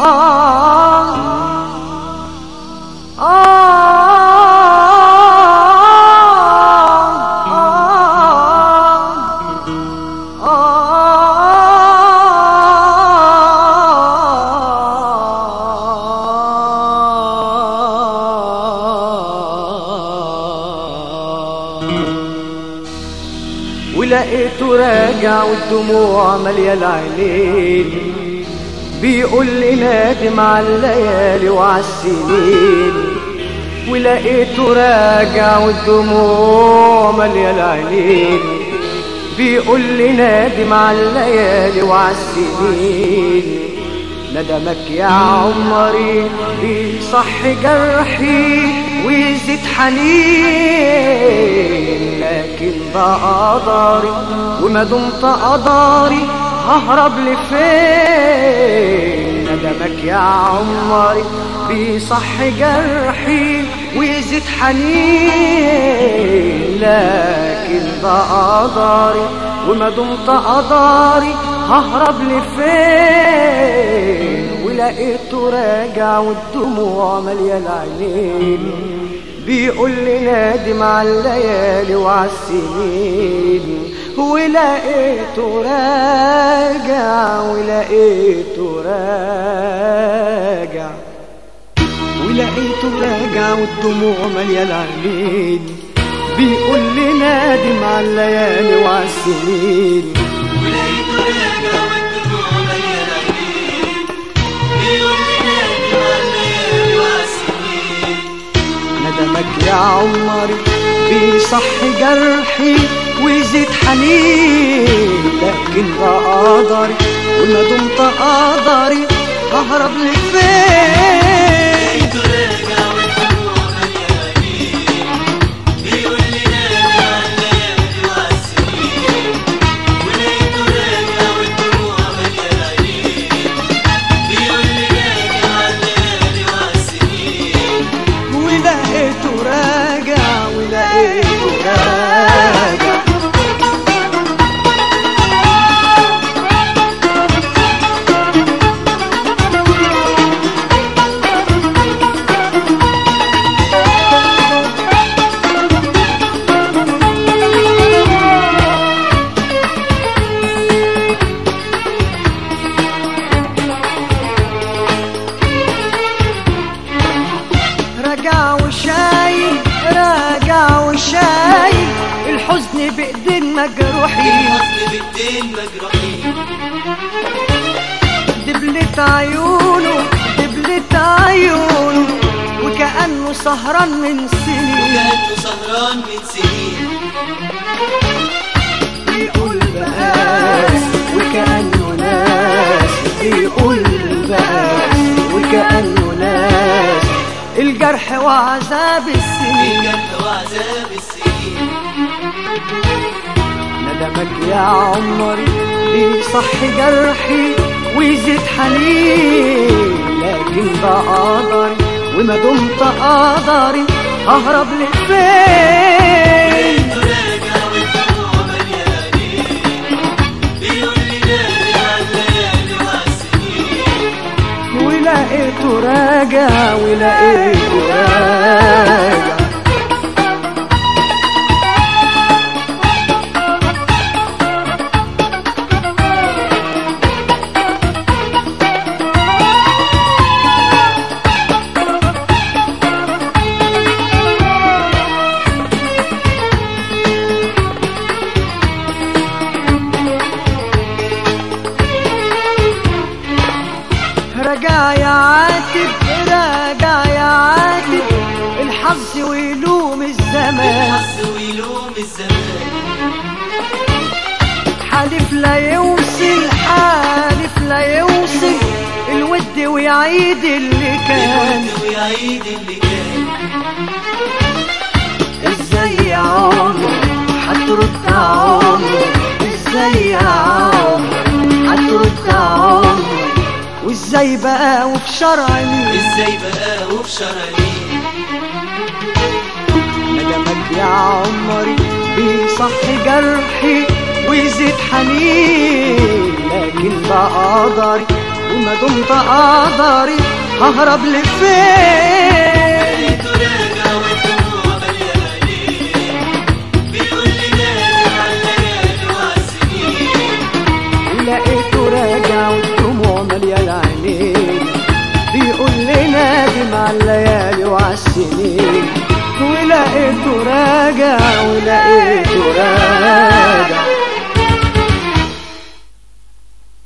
ولقيته راجع والدموع مالية العينين بيقول لي نادم على الليالي وعلى السنين ولقيته راجع والدموع مالية العينين بيقول لي نادم على الليالي وعلى السنين ندمك يا عمري بيصح جرحي ويزيد حنين لكن بقى قدري وما دمت قدري ههرب لفين ندمك يا عمري بيصح جرحي ويزيد حنين لكن بقى قدري وما دمت قدري ههرب لفين ولقيته راجع والدموع مالية العينين بيقول لي نادم على الليالي وعلى السنين ولقيته راجع ولقيته راجع ولقيته راجع والدموع مالية العينين بيقول لي نادم على الليالي وعلى السنين ولقيته راجع والدموع مليانة عينين بيقول لي نادي على الليالي والسنين ندمك يا عمري بيصح جرحي ويزيد حنين لكن بقدري وما دمت قدري ههرب لفين لقيته راجع والدموع مليانة عينين بيقول لي نادي على الليالي والسنين ولقيته راجع والدموع مليانة عينين بيقول لي نادي على الليالي والسنين ولقيته راجع ولقيته راجع راجع وشايل راجع وشايل الحزن بايدين مجروحين الحزن بالدين مجروحين دبلت عيونه دبلت عيونه وكأنه سهران من سنين كأنه سهران من سنين بيقول بقاس وكأنه ناس بيقول بقاس وكأنه ناس الجرح وعذاب السنين الجرح وعذاب السنين ندمك يا عمري بيصح جرحي ويزيد حنين لكن بقدري وما دمت قدري ههرب لفين راجع والدموع مليانة عينين بيقول لي نادي على الليالي والسنين ولقيته راجع ولقيته راجع راجع يا عاتب راجع يا عاتب الحظ ويلوم الزمان الحظ ويلوم الزمان حالف لا يوصل حالف لا يوصل الود ويعيد اللي كان الود ويعيد اللي كان ازاي يا عمر هترد عمر ازاي يا عمر هترد عمر وازاي بقى وفي شرع مين ازاي بقى وفي شرع مين ندمك يا عمري بيصح جرحي ويزيد حنين لكن بقدري وما دمت اقدري ههرب لفين لقيته راجع والدموع مليانة عينيه بيقول لي نادي على الليالي وعالسنين لقيته راجع والدموع مليانة عينيه بيقول لي نادم على الليالي وعالسنين ولقيته راجع ولقيته راجع